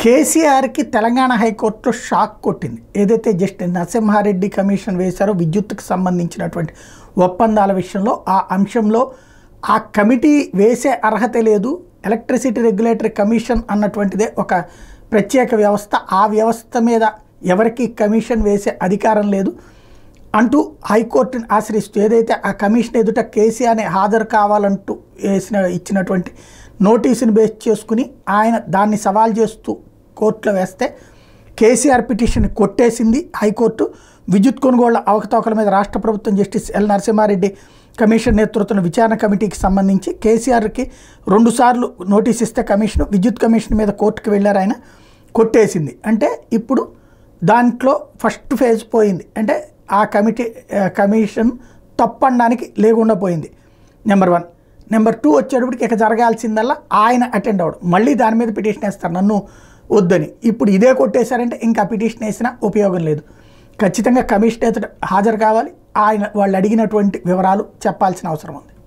కేసీఆర్కి తెలంగాణ హైకోర్టులో షాక్ కొట్టింది ఏదైతే జస్టిస్ నరసింహారెడ్డి కమిషన్ వేశారో విద్యుత్తుకు సంబంధించినటువంటి ఒప్పందాల విషయంలో ఆ అంశంలో ఆ కమిటీ వేసే అర్హత లేదు ఎలక్ట్రిసిటీ రెగ్యులేటరీ కమిషన్ అన్నటువంటిదే ఒక ప్రత్యేక వ్యవస్థ ఆ వ్యవస్థ మీద ఎవరికి కమిషన్ వేసే అధికారం లేదు అంటూ హైకోర్టుని ఆశ్రయిస్తూ ఏదైతే ఆ కమిషన్ ఎదుట కేసీఆర్ని హాజరు కావాలంటూ వేసిన ఇచ్చినటువంటి నోటీసుని బేస్ చేసుకుని ఆయన దాన్ని సవాల్ చేస్తూ కోర్టులో వేస్తే కేసీఆర్ పిటిషన్ కొట్టేసింది హైకోర్టు విద్యుత్ కొనుగోళ్ల అవకతవకల మీద రాష్ట్ర ప్రభుత్వం జస్టిస్ ఎల్ నరసింహారెడ్డి కమిషన్ నేతృత్వం విచారణ కమిటీకి సంబంధించి కేసీఆర్కి రెండుసార్లు నోటీస్ ఇస్తే కమిషన్ విద్యుత్ కమిషన్ మీద కోర్టుకు వెళ్ళారు ఆయన కొట్టేసింది అంటే ఇప్పుడు దాంట్లో ఫస్ట్ ఫేజ్ పోయింది అంటే ఆ కమిటీ ఆ, కమిషన్ తప్పనడానికి లేకుండా పోయింది నెంబర్ వన్ నెంబర్ టూ వచ్చేటప్పటికి ఇక జరగాల్సిందల్లా ఆయన అటెండ్ అవ్వడం మళ్ళీ దాని మీద పిటిషన్ వేస్తారు నన్ను వద్దని ఇప్పుడు ఇదే కొట్టేశారంటే ఇంకా పిటిషన్ వేసినా ఉపయోగం లేదు ఖచ్చితంగా కమిషన్ ఎదుట హాజరు కావాలి ఆయన వాళ్ళు అడిగినటువంటి వివరాలు చెప్పాల్సిన అవసరం ఉంది